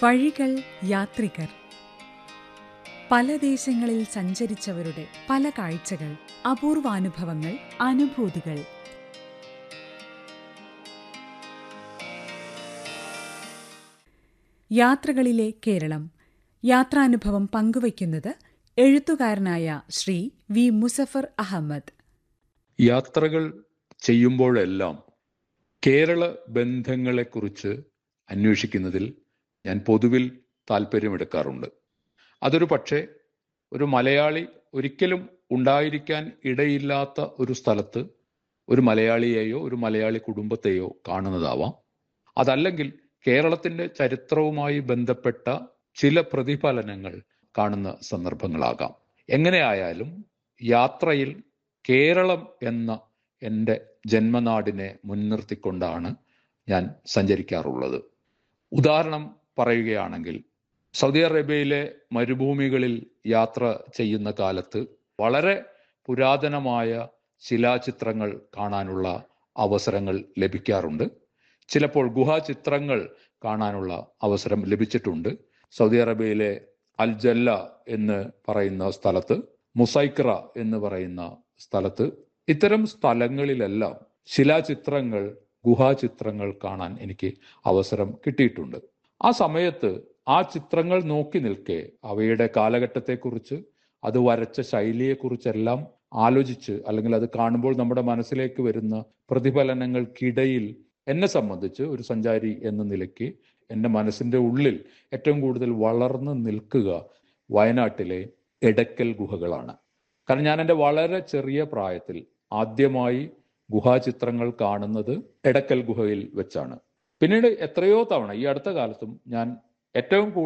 വഴികൾ യാത്രികർ പല ദേശങ്ങളിൽ സഞ്ചരിച്ചവരുടെ പല കാഴ്ചകൾ അപൂർവാനുഭവങ്ങൾ അനുഭൂതികൾ യാത്രകളിലെ കേരളം യാത്രാനുഭവം പങ്കുവയ്ക്കുന്നത് എഴുത്തുകാരനായ ശ്രീ വി മുസഫർ അഹമ്മദ് യാത്രകൾ ചെയ്യുമ്പോഴെല്ലാം കേരള ബന്ധങ്ങളെക്കുറിച്ച് അന്വേഷിക്കുന്നതിൽ ഞാൻ പൊതുവിൽ താല്പര്യമെടുക്കാറുണ്ട് അതൊരു പക്ഷേ ഒരു മലയാളി ഒരിക്കലും ഉണ്ടായിരിക്കാൻ ഇടയില്ലാത്ത ഒരു സ്ഥലത്ത് ഒരു മലയാളിയെയോ ഒരു മലയാളി കുടുംബത്തെയോ കാണുന്നതാവാം അതല്ലെങ്കിൽ കേരളത്തിന്റെ ചരിത്രവുമായി ബന്ധപ്പെട്ട ചില പ്രതിഫലനങ്ങൾ കാണുന്ന സന്ദർഭങ്ങളാകാം എങ്ങനെയായാലും യാത്രയിൽ കേരളം എന്ന എൻ്റെ ജന്മനാടിനെ മുൻനിർത്തിക്കൊണ്ടാണ് ഞാൻ സഞ്ചരിക്കാറുള്ളത് ഉദാഹരണം പറയുകയാണെങ്കിൽ സൗദി അറേബ്യയിലെ മരുഭൂമികളിൽ യാത്ര ചെയ്യുന്ന കാലത്ത് വളരെ പുരാതനമായ ശിലാചിത്രങ്ങൾ കാണാനുള്ള അവസരങ്ങൾ ലഭിക്കാറുണ്ട് ചിലപ്പോൾ ഗുഹാചിത്രങ്ങൾ കാണാനുള്ള അവസരം ലഭിച്ചിട്ടുണ്ട് സൗദി അറേബ്യയിലെ അൽ ജല്ല എന്ന് പറയുന്ന സ്ഥലത്ത് മുസൈക്ര എന്ന് പറയുന്ന സ്ഥലത്ത് ഇത്തരം സ്ഥലങ്ങളിലെല്ലാം ശിലാചിത്രങ്ങൾ ഗുഹാചിത്രങ്ങൾ കാണാൻ എനിക്ക് അവസരം കിട്ടിയിട്ടുണ്ട് ആ സമയത്ത് ആ ചിത്രങ്ങൾ നോക്കി നിൽക്കെ അവയുടെ കാലഘട്ടത്തെക്കുറിച്ച് അത് വരച്ച ശൈലിയെക്കുറിച്ചെല്ലാം ആലോചിച്ച് അല്ലെങ്കിൽ അത് കാണുമ്പോൾ നമ്മുടെ മനസ്സിലേക്ക് വരുന്ന പ്രതിഫലനങ്ങൾക്കിടയിൽ എന്നെ സംബന്ധിച്ച് ഒരു സഞ്ചാരി എന്ന നിലയ്ക്ക് എൻ്റെ മനസ്സിൻ്റെ ഉള്ളിൽ ഏറ്റവും കൂടുതൽ വളർന്നു നിൽക്കുക വയനാട്ടിലെ എടക്കൽ ഗുഹകളാണ് കാരണം ഞാൻ എൻ്റെ വളരെ ചെറിയ പ്രായത്തിൽ ആദ്യമായി ഗുഹാചിത്രങ്ങൾ കാണുന്നത് എടക്കൽ ഗുഹയിൽ വെച്ചാണ് പിന്നീട് എത്രയോ തവണ ഈ അടുത്ത കാലത്തും ഞാൻ ഏറ്റവും